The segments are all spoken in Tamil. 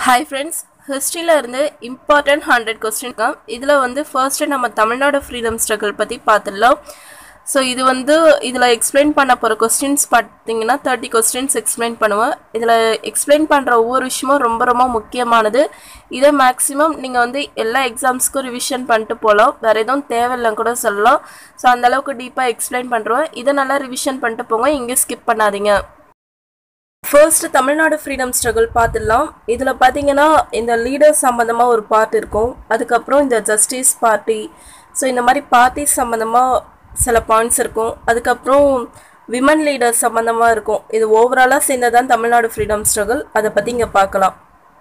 ஹாய் ஃப்ரெண்ட்ஸ் ஹிஸ்ட்ரியில் இருந்து இம்பார்ட்டன்ட் ஹண்ட்ரட் கொஸ்டின் இதில் வந்து ஃபர்ஸ்ட்டு நம்ம தமிழ்நாடு ஃப்ரீடம் ஸ்ட்ரகிள் பற்றி பார்த்துடலாம் ஸோ இது வந்து இதில் எக்ஸ்பிளைன் பண்ண போகிற கொஸ்டின்ஸ் பார்த்தீங்கன்னா தேர்ட்டி கொஸ்டின்ஸ் எக்ஸ்பிளைன் பண்ணுவேன் இதில் எக்ஸ்பிளைன் பண்ணுற ஒவ்வொரு விஷயமும் ரொம்ப ரொம்ப முக்கியமானது இதை மேக்ஸிமம் நீங்கள் வந்து எல்லா எக்ஸாம்ஸ்க்கும் ரிவிஷன் பண்ணிட்டு போகலாம் வேறு எதுவும் தேவையில்லைன்னு கூட சொல்லலாம் ஸோ அந்தளவுக்கு டீப்பாக எக்ஸ்பிளைன் பண்ணுறேன் இதை நல்லா ரிவிஷன் பண்ணிட்டு போங்க இங்கே ஸ்கிப் பண்ணாதீங்க ஃபர்ஸ்ட் தமிழ்நாடு ஃப்ரீடம் ஸ்ட்ரகிள் பார்த்துடலாம் இதில் பார்த்தீங்கன்னா இந்த லீடர்ஸ் சம்மந்தமாக ஒரு பார்ட் இருக்கும் அதுக்கப்புறம் இந்த ஜஸ்டிஸ் பார்ட்டி ஸோ இந்த மாதிரி பார்ட்டி சம்மந்தமாக சில பாயிண்ட்ஸ் இருக்கும் அதுக்கப்புறம் விமன் லீடர்ஸ் சம்மந்தமாக இருக்கும் இது ஓவராலாக சேர்ந்ததான் தமிழ்நாடு ஃப்ரீடம் ஸ்ட்ரகிள் அதை பற்றி இங்கே பார்க்கலாம்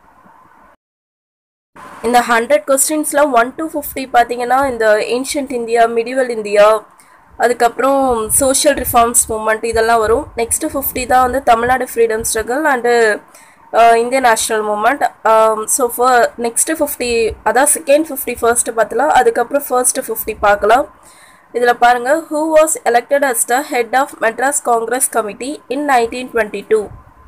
இந்த ஹண்ட்ரட் கொஸ்டின்ஸில் ஒன் டு ஃபிஃப்டி பார்த்தீங்கன்னா இந்த ஏன்ஷியன்ட் இந்தியா மிடிவல் இந்தியா அதுக்கப்புறம் சோஷியல் ரிஃபார்ம்ஸ் மூமெண்ட் இதெல்லாம் வரும் நெக்ஸ்ட்டு ஃபிஃப்டி தான் வந்து Tamil Nadu freedom struggle and Indian national movement so ஃப நெக்ஸ்ட்டு ஃபிஃப்டி அதான் செகண்ட் ஃபிஃப்டி ஃபர்ஸ்ட்டு பார்த்தலாம் அதுக்கப்புறம் ஃபர்ஸ்ட்டு ஃபிஃப்டி பார்க்கலாம் இதில் பாருங்கள் who was elected as the head of Madras Congress committee in nineteen twenty two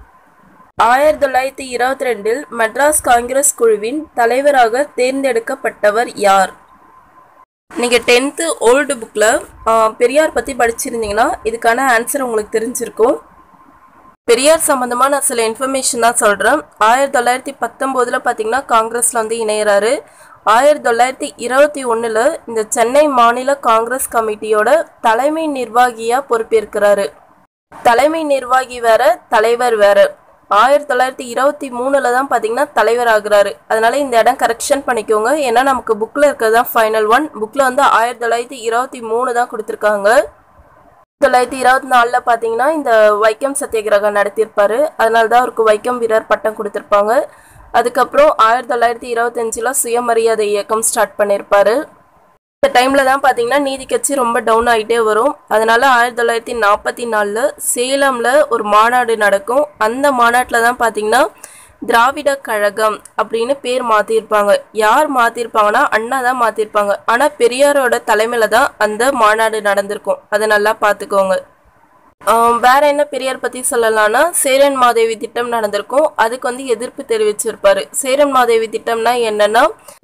ஆயிரத்தி தொள்ளாயிரத்தி இருபத்தி ரெண்டில் மெட்ராஸ் காங்கிரஸ் குழுவின் தலைவராக தேர்ந்தெடுக்கப்பட்டவர் யார் நீங்கள் டென்த்து ஓல்டு புக்கில் பெரியார் பற்றி படிச்சிருந்தீங்கன்னா இதுக்கான ஆன்சர் உங்களுக்கு தெரிஞ்சிருக்கும் பெரியார் சம்மந்தமாக நான் சில இன்ஃபர்மேஷன் தான் சொல்கிறேன் ஆயிரத்தி தொள்ளாயிரத்தி பத்தொம்போதில் பார்த்தீங்கன்னா காங்கிரஸில் வந்து இணையிறாரு ஆயிரத்தி தொள்ளாயிரத்தி இருபத்தி ஒன்றில் இந்த சென்னை மாநில காங்கிரஸ் கமிட்டியோட தலைமை நிர்வாகியாக பொறுப்பேற்கிறாரு தலைமை நிர்வாகி வேற தலைவர் வேற ஆயிரத்தி தொள்ளாயிரத்தி இருபத்தி மூணில் தான் பார்த்தீங்கன்னா தலைவர் ஆகுறாரு அதனால இந்த இடம் கரெக்ஷன் பண்ணிக்கோங்க ஏன்னா நமக்கு புக்கில் இருக்கிறது தான் ஃபைனல் ஒன் புக்கில் வந்து ஆயிரத்தி தொள்ளாயிரத்தி இருபத்தி மூணு தான் கொடுத்துருக்காங்க தொள்ளாயிரத்தி இருபத்தி நாலில் பார்த்தீங்கன்னா இந்த வைக்கம் சத்தியகிரகம் நடத்தியிருப்பாரு அதனால தான் அவருக்கு வைக்கம் வீரர் பட்டம் கொடுத்துருப்பாங்க அதுக்கப்புறம் ஆயிரத்தி தொள்ளாயிரத்தி இருபத்தஞ்சில் சுயமரியாதை இயக்கம் ஸ்டார்ட் பண்ணியிருப்பாரு இந்த டைமில் தான் பார்த்தீங்கன்னா நீதி கட்சி ரொம்ப டவுன் ஆகிட்டே வரும் அதனால ஆயிரத்தி தொள்ளாயிரத்தி நாற்பத்தி நாலில் சேலமில் ஒரு மாநாடு நடக்கும் அந்த மாநாட்டில் தான் பார்த்தீங்கன்னா திராவிட கழகம் அப்படின்னு பேர் மாற்றிருப்பாங்க யார் மாற்றிருப்பாங்கன்னா அண்ணா தான் மாற்றிருப்பாங்க ஆனால் பெரியாரோட தலைமையில் தான் அந்த மாநாடு நடந்திருக்கும் அதை நல்லா பார்த்துக்கோங்க வேற என்ன பெரியார் பற்றி சொல்லலாம்னா சேரன் மாதேவி திட்டம் நடந்திருக்கும் அதுக்கு வந்து எதிர்ப்பு தெரிவிச்சிருப்பாரு சேரன் மாதேவி திட்டம்னா என்னன்னா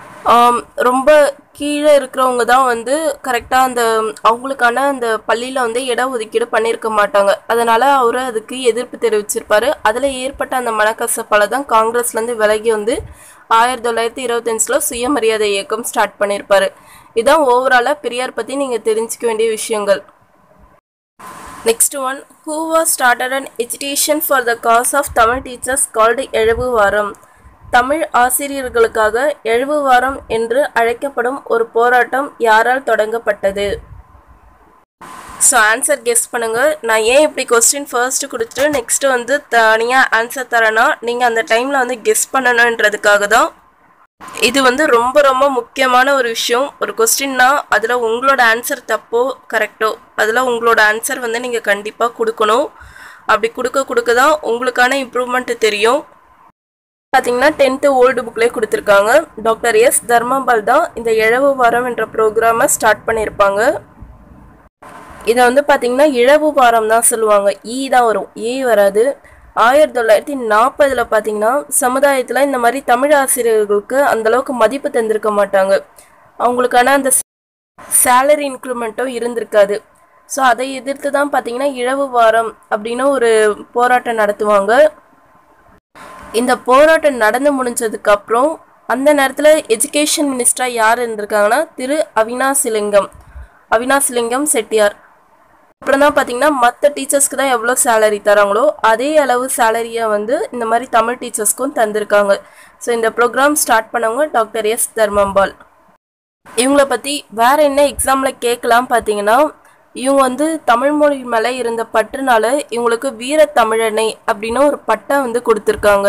ரொம்ப கீழே இருக்கிறவங்க தான் வந்து கரெக்டாக அந்த அவங்களுக்கான அந்த பள்ளியில் வந்து இட ஒதுக்கீடு பண்ணியிருக்க மாட்டாங்க அதனால் அவர் அதுக்கு எதிர்ப்பு தெரிவிச்சிருப்பாரு அதில் ஏற்பட்ட அந்த மனக்கசப்பால் தான் காங்கிரஸ்லேருந்து விலகி வந்து ஆயிரத்தி தொள்ளாயிரத்தி இருபத்தஞ்சில் சுயமரியாதை இயக்கம் ஸ்டார்ட் பண்ணியிருப்பாரு இதான் ஓவராலாக பெரியார் பற்றி நீங்கள் தெரிஞ்சுக்க வேண்டிய விஷயங்கள் next one who was started an education for the cause of Tamil teachers called எழுவு வாரம் தமிழ் ஆசிரியர்களுக்காக எழுவு வாரம் என்று அழைக்கப்படும் ஒரு போராட்டம் யாரால் தொடங்கப்பட்டது ஸோ ஆன்சர் கெஸ் பண்ணுங்க நான் ஏன் இப்படி கொஸ்டின் ஃபர்ஸ்ட் கொடுத்துட்டு நெக்ஸ்ட் வந்து தனியாக ஆன்சர் தரேன்னா நீங்கள் அந்த டைமில் வந்து கெஸ் பண்ணணுன்றதுக்காக தான் இது வந்து ரொம்ப ரொம்ப முக்கியமான ஒரு விஷயம் ஒரு கொஸ்டின்னா அதில் உங்களோட ஆன்சர் தப்போ கரெக்டோ அதில் உங்களோட ஆன்சர் வந்து நீங்கள் கண்டிப்பாக கொடுக்கணும் அப்படி கொடுக்க கொடுக்க தான் உங்களுக்கான இம்ப்ரூவ்மெண்ட்டு தெரியும் பார்த்தீங்கன்னா டென்த்து ஓல்டு புக்லேயே கொடுத்துருக்காங்க டாக்டர் எஸ் தர்மபால் தான் இந்த இழவு வாரம் என்ற ப்ரோக்ராமை ஸ்டார்ட் பண்ணியிருப்பாங்க இதை வந்து பார்த்தீங்கன்னா இழவு வாரம் தான் சொல்லுவாங்க ஈ தான் வரும் ஏ வராது ஆயிரத்தி தொள்ளாயிரத்தி நாற்பதில் பார்த்தீங்கன்னா சமுதாயத்தில் இந்த மாதிரி தமிழ் ஆசிரியர்களுக்கு அந்தளவுக்கு மதிப்பு தந்திருக்க மாட்டாங்க அவங்களுக்கான அந்த சேலரி இன்க்ரிமெண்ட்டும் இருந்திருக்காது ஸோ அதை எதிர்த்து தான் பார்த்தீங்கன்னா இழவு வாரம் அப்படின்னு ஒரு போராட்டம் நடத்துவாங்க இந்த போராட்டம் நடந்து முடிஞ்சதுக்கு அப்புறம் அந்த நேரத்தில் எஜுகேஷன் மினிஸ்டராக யார் இருந்திருக்காங்கன்னா திரு அவினாசிலிங்கம் அவினாசிலிங்கம் செட்டியார் அப்புறம் தான் பார்த்தீங்கன்னா மற்ற டீச்சர்ஸ்க்கு தான் எவ்வளோ சேலரி தராங்களோ அதே அளவு சேலரியை வந்து இந்த மாதிரி தமிழ் டீச்சர்ஸ்க்கும் தந்திருக்காங்க ஸோ இந்த ப்ரோக்ராம் ஸ்டார்ட் பண்ணவங்க டாக்டர் எஸ் தர்மம்பால் இவங்கள பற்றி வேற என்ன எக்ஸாமில் கேட்கலாம் பார்த்தீங்கன்னா இவங்க வந்து தமிழ் மொழி மேலே இருந்த பற்றுனால இவங்களுக்கு வீர தமிழனை அப்படின்னு ஒரு பட்டம் வந்து கொடுத்துருக்காங்க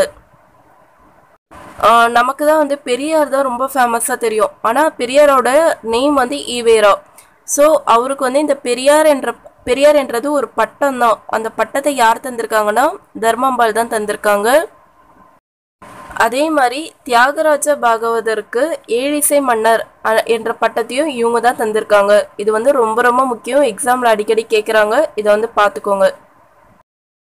நமக்கு தான் வந்து பெரியார் தான் ரொம்ப ஃபேமஸாக தெரியும் ஆனால் பெரியாரோட நேம் வந்து ஈவேரா ஸோ அவருக்கு வந்து இந்த பெரியார் என்ற பெரியார் என்றது ஒரு பட்டம் தான் அந்த பட்டத்தை யார் தந்திருக்காங்கன்னா தர்மம்பால் தான் தந்திருக்காங்க அதே மாதிரி தியாகராஜ பாகவதருக்கு ஏழிசை மன்னர் என்ற பட்டத்தையும் இவங்க தான் தந்திருக்காங்க இது வந்து ரொம்ப ரொம்ப முக்கியம் எக்ஸாமில் அடிக்கடி கேட்குறாங்க இதை வந்து பார்த்துக்கோங்க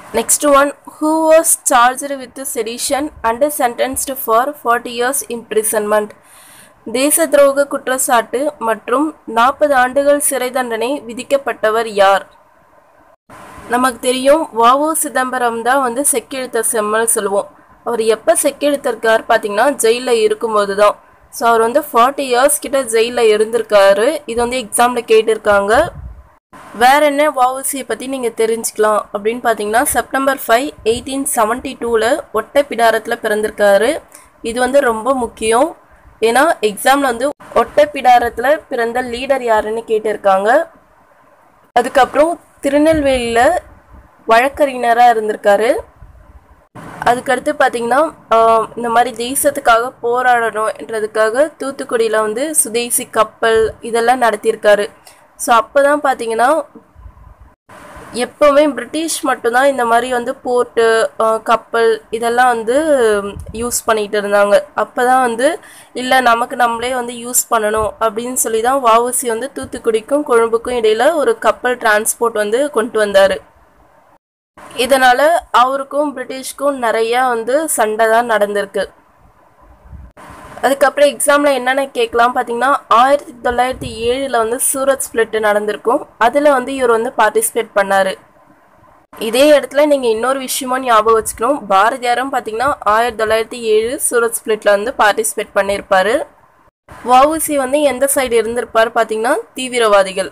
next one who was charged with sedition and sentenced for forty years imprisonment தேச துரோக குற்றச்சாட்டு மற்றும் நாற்பது ஆண்டுகள் சிறை தண்டனை விதிக்கப்பட்டவர் யார் நமக்கு தெரியும் வாவு சிதம்பரம் தான் வந்து செக்கெழுத்த செம்மல் சொல்லுவோம் அவர் எப்போ செக்கெழுத்திருக்கார் பார்த்தீங்கன்னா ஜெயிலில் இருக்கும்போது தான் ஸோ அவர் வந்து ஃபார்ட்டி இயர்ஸ் கிட்ட ஜெயிலில் இருந்திருக்காரு இது வந்து எக்ஸாமில் கேட்டிருக்காங்க வேற என்ன வஉசியை பற்றி நீங்கள் தெரிஞ்சுக்கலாம் அப்படின்னு பார்த்தீங்கன்னா செப்டம்பர் ஃபைவ் எயிட்டீன் செவன்ட்டி டூவில் ஒட்டப்பிடாரத்தில் பிறந்திருக்காரு இது வந்து ரொம்ப முக்கியம் ஏன்னா எக்ஸாமில் வந்து ஒட்டப்பிடாரத்தில் பிறந்த லீடர் யாருன்னு கேட்டிருக்காங்க அதுக்கப்புறம் திருநெல்வேலியில் வழக்கறிஞராக இருந்திருக்காரு அதுக்கடுத்து பார்த்தீங்கன்னா ஆஹ், இந்த மாதிரி தேசத்துக்காக போராடணும்ன்றதுக்காக தூத்துக்குடியில் வந்து சுதேசி கப்பல் இதெல்லாம் நடத்தியிருக்காரு ஸோ அப்போ தான் பார்த்தீங்கன்னா எப்போவுமே பிரிட்டிஷ் மட்டும்தான் இந்த மாதிரி வந்து போர்ட்டு கப்பல் இதெல்லாம் வந்து யூஸ் பண்ணிகிட்டு இருந்தாங்க அப்போ தான் வந்து இல்லை நமக்கு நம்மளே வந்து யூஸ் பண்ணணும் அப்படின்னு சொல்லி தான் வஉசி வந்து தூத்துக்குடிக்கும் கொழும்புக்கும் இடையில ஒரு கப்பல் டிரான்ஸ்போர்ட் வந்து கொண்டு வந்தார் இதனால அவருக்கும் பிரிட்டிஷ்க்கும் நிறைய வந்து சண்டை தான் நடந்திருக்கு அதுக்கப்புறம் எக்ஸாமில் என்னென்ன கேட்கலாம் பார்த்தீங்கன்னா ஆயிரத்தி தொள்ளாயிரத்தி ஏழில் வந்து சூரத் ஸ்பிளிட் நடந்திருக்கும் அதில் வந்து இவர் வந்து பார்ட்டிசிபேட் பண்ணார் இதே இடத்துல நீங்கள் இன்னொரு விஷயமும் ஞாபகம் வச்சுக்கணும் பாரதியாரும் பார்த்தீங்கன்னா ஆயிரத்தி தொள்ளாயிரத்தி ஏழு சூரத் ஸ்பிளிட்டில் வந்து பார்ட்டிசிபேட் பண்ணியிருப்பாரு வஉசி வந்து எந்த சைடு இருந்திருப்பார் பார்த்தீங்கன்னா தீவிரவாதிகள்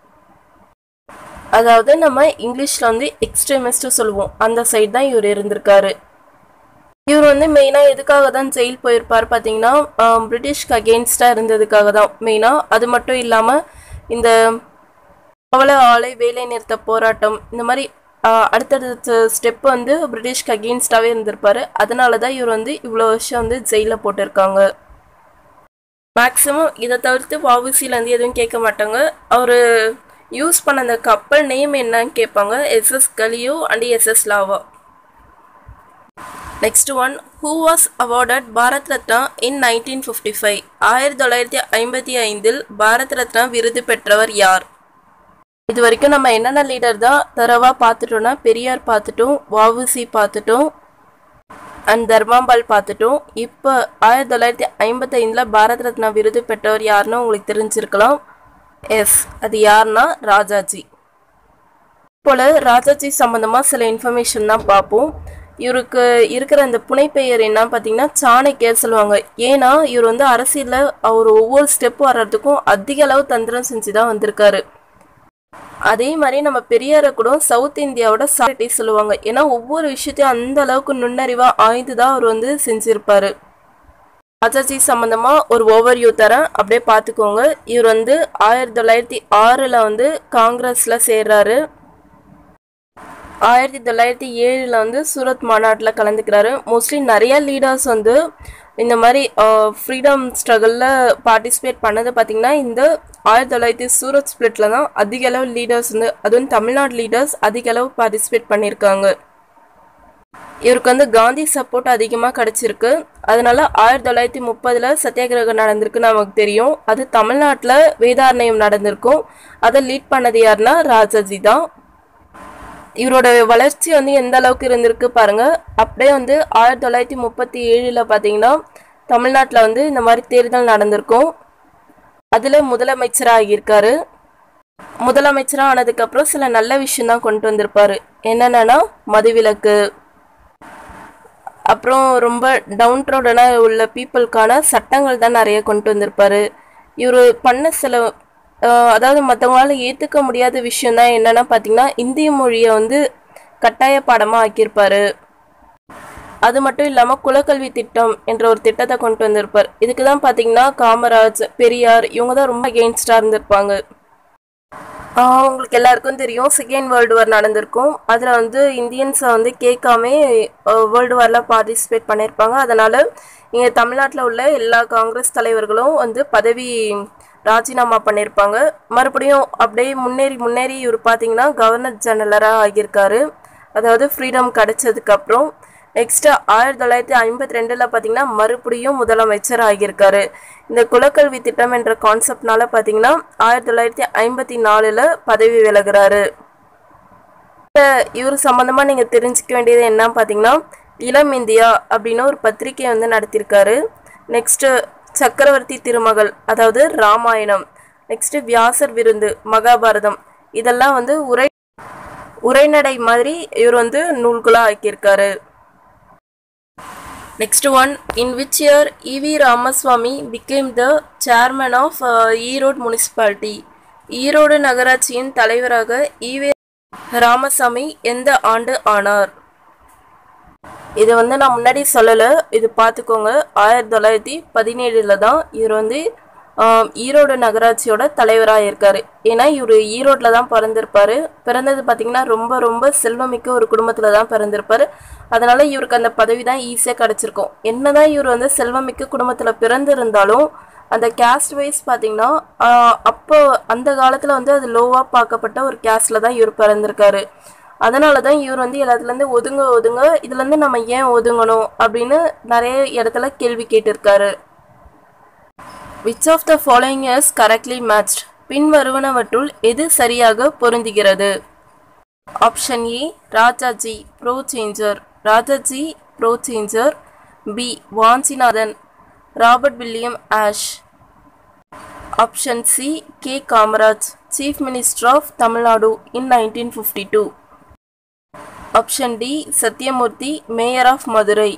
அதாவது நம்ம இங்கிலீஷில் வந்து எக்ஸ்ட்ரீமிஸ்ட் சொல்லுவோம் அந்த சைடு தான் இவர் இருந்திருக்காரு இவர் வந்து மெயினாக எதுக்காக தான் ஜெயில் போயிருப்பார் பார்த்தீங்கன்னா ஆஹ், பிரிட்டிஷ்க்கு அகெயின்ஸ்டாக இருந்ததுக்காக தான் மெயினாக அது மட்டும் இல்லாமல் இந்த பவள ஆலை வேலை நிறுத்த போராட்டம் இந்த மாதிரி ஆஹ், அடுத்தடுத்த ஸ்டெப் வந்து பிரிட்டிஷ்க்கு அகெயின்ஸ்டாகவே இருந்திருப்பாரு அதனால தான் இவர் வந்து இவ்வளோ வருஷம் வந்து ஜெயிலில் போட்டிருக்காங்க மேக்ஸிமம் இதை தவிர்த்து வஉசிலேருந்து எதுவும் கேட்க மாட்டாங்க அவர் யூஸ் பண்ண அந்த கப்பல் நேம் என்னன்னு கேட்பாங்க SS Gallia and SS Lawoe next one who was awarded Bharat Ratna in nineteen fifty five ஆயிரத்தி தொள்ளாயிரத்தி ஐம்பத்தி ஐந்தில் பாரத் ரத்னா விருது பெற்றவர் யார் இது வரைக்கும் நம்ம என்னென்ன லீடர் தான் தரவா பார்த்துட்டோம்னா பெரியார் பார்த்துட்டோம் வஉசி பார்த்துட்டோம் அண்ட் தர்மாம்பால் பார்த்துட்டோம் இப்போ ஆயிரத்தி தொள்ளாயிரத்தி ஐம்பத்தைந்தில் பாரத் ரத்னா விருது பெற்றவர் யாருன்னு உங்களுக்கு தெரிஞ்சிருக்கலாம் எஸ் அது யாருன்னா ராஜாஜி போல ராஜாஜி சம்மந்தமாக சில இன்ஃபர்மேஷன் தான் பார்ப்போம் இவருக்கு இருக்கிற அந்த புனைப்பெயர் என்ன பார்த்தீங்கன்னா சாணக்கியர் சொல்லுவாங்க ஏன்னா இவர் வந்து அரசியலில் அவர் ஒவ்வொரு ஸ்டெப் வர்றதுக்கும் அதிக அளவு தந்திரம் செஞ்சு தான் வந்திருக்காரு அதே மாதிரி நம்ம பெரியாரை கூட சவுத் இந்தியாவோட சாரிட்டி சொல்லுவாங்க ஏன்னா ஒவ்வொரு விஷயத்தையும் அந்த அளவுக்கு நுண்ணறிவா ஆய்ந்து தான் அவர் வந்து செஞ்சிருப்பாரு ராஜாஜி சம்பந்தமா ஒரு ஓவர்வியூ தரேன் அப்படியே பார்த்துக்கோங்க இவர் வந்து ஆயிரத்தி தொள்ளாயிரத்தி ஆறில் வந்து காங்கிரஸ்ல சேர்றாரு ஆயிரத்தி தொள்ளாயிரத்தி ஏழில் வந்து சூரத் மாநாட்டில் கலந்துக்கிறாரு மோஸ்ட்லி நிறைய லீடர்ஸ் வந்து இந்த மாதிரி ஃப்ரீடம் ஸ்ட்ரகிளில் பார்ட்டிசிபேட் பண்ணது பார்த்திங்கன்னா இந்த ஆயிரத்தி தொள்ளாயிரத்தி சூரத் ஸ்பிளிட்டில் தான் அதிக அளவு லீடர்ஸ் வந்து அதுவும் தமிழ்நாடு லீடர்ஸ் அதிக அளவு பார்ட்டிசிபேட் பண்ணியிருக்காங்க இவருக்கு வந்து காந்தி சப்போர்ட் அதிகமாக கிடைச்சிருக்கு அதனால ஆயிரத்தி தொள்ளாயிரத்தி முப்பதில் சத்தியாகிரகம் நடந்திருக்கு நமக்கு தெரியும் அது தமிழ்நாட்டில் வேதாரண்யம் நடந்திருக்கும் அதை லீட் பண்ணது யாருன்னா ராஜாஜி தான் இவரோட வளர்ச்சி வந்து எந்த அளவுக்கு இருந்திருக்கு பாருங்க அப்படியே வந்து ஆயிரத்தி தொள்ளாயிரத்தி முப்பத்தி ஏழில் பார்த்தீங்கன்னா தமிழ்நாட்டில் வந்து இந்த மாதிரி தேர்தல் நடந்திருக்கும் அதில் முதலமைச்சராக ஆகியிருக்காரு முதலமைச்சராக ஆனதுக்கப்புறம் சில நல்ல விஷயம் தான் கொண்டு வந்திருப்பாரு என்னென்னா மதுவிலக்கு அப்புறம் ரொம்ப டவுன் ரோடனாக உள்ள பீப்புளுக்கான சட்டங்கள் தான் நிறைய கொண்டு வந்திருப்பாரு இவர் பண்ண சில அஹ், அதாவது மற்றவங்களால ஏற்றுக்க முடியாத விஷயம் தான் என்னென்னா பார்த்தீங்கன்னா இந்திய மொழியை வந்து கட்டாய பாடமாக ஆக்கியிருப்பாரு அது மட்டும் இல்லாமல் குலக்கல்வி திட்டம் என்ற ஒரு திட்டத்தை கொண்டு வந்திருப்பார் இதுக்கு தான் பார்த்தீங்கன்னா காமராஜ் பெரியார் இவங்க தான் ரொம்ப அகெயின்ஸ்டாக இருந்திருப்பாங்க ஆஹ் உங்களுக்கு எல்லாருக்கும் தெரியும் செகண்ட் வேர்ல்டு வார் நடந்திருக்கும் அதில் வந்து இந்தியன்ஸை வந்து கேட்காம வேர்ல்டு வாரில் பார்ட்டிசிபேட் பண்ணியிருப்பாங்க அதனால் இங்கே தமிழ்நாட்டில் உள்ள எல்லா காங்கிரஸ் தலைவர்களும் வந்து பதவி ராஜினாமா பண்ணியிருப்பாங்க மறுபடியும் அப்படியே முன்னேறி முன்னேறி இவர் பார்த்தீங்கன்னா கவர்னர் ஜெனரலாக ஆகியிருக்காரு அதாவது ஃப்ரீடம் கிடைச்சதுக்கப்புறம் நெக்ஸ்ட்டு ஆயிரத்தி தொள்ளாயிரத்தி ஐம்பத்தி ரெண்டில் பார்த்தீங்கன்னா மறுபடியும் முதலமைச்சர் ஆகியிருக்காரு இந்த குலக்கல்வி திட்டம் என்ற கான்செப்ட்னால பார்த்தீங்கன்னா ஆயிரத்தி தொள்ளாயிரத்தி ஐம்பத்தி நாலில் பதவி விலகுறாரு இவர் சம்மந்தமாக நீங்கள் தெரிஞ்சுக்க வேண்டியது என்ன பார்த்தீங்கன்னா இளம் இந்தியா அப்படின்னு ஒரு பத்திரிக்கை வந்து நடத்தியிருக்காரு நெக்ஸ்ட்டு சக்கரவர்த்தி திருமகள் அதாவது ராமாயணம் நெக்ஸ்ட்டு வியாசர் விருந்து மகாபாரதம் இதெல்லாம் வந்து உரை உரைநடை மாதிரி இவர் வந்து நூல்களாக ஆக்கியிருக்காரு next one in which year E V Ramaswamy became the chairman of Erode municipality Erode நகராட்சியின் தலைவராக ஈவே ராமசாமி எந்த ஆண்டு ஆனார் இது வந்து நான் முன்னாடி சொல்லலை இது பார்த்துக்கோங்க ஆயிரத்தி தொள்ளாயிரத்தி பதினேழில் தான் இவர் வந்து ஆஹ், ஈரோடு நகராட்சியோட தலைவராக இருக்காரு ஏன்னா இவர் ஈரோட்டில் தான் பிறந்திருப்பாரு பிறந்தது பார்த்தீங்கன்னா ரொம்ப ரொம்ப செல்வமிக்க ஒரு குடும்பத்தில் தான் பிறந்திருப்பாரு அதனால இவருக்கு அந்த பதவி தான் ஈஸியாக கிடச்சிருக்கும் என்னதான் இவர் வந்து செல்வமிக்க குடும்பத்தில் பிறந்திருந்தாலும் அந்த கேஸ்ட் வைஸ் பார்த்தீங்கன்னா ஆஹ், அப்போ அந்த காலத்தில் வந்து அது லோவாக பார்க்கப்பட்ட ஒரு கேஸ்டில் தான் இவர் பிறந்திருக்காரு அதனால தான் இவர் வந்து எல்லாத்துலேருந்து ஒதுங்க ஒதுங்க இதுலேருந்து நம்ம ஏன் ஒதுங்கணும் அப்படின்னு நிறைய இடத்துல கேள்வி கேட்டிருக்காரு which of the following is correctly matched பின்வருவனவற்றுள் எது சரியாக பொருந்துகிறது option A Rajaji pro changer Rajaji pro changer B Vanchinathan Robert William Ashe option C K Kamaraj chief minister of Tamil Nadu in nineteen fifty two option D Sathyamurthy mayor of Madurai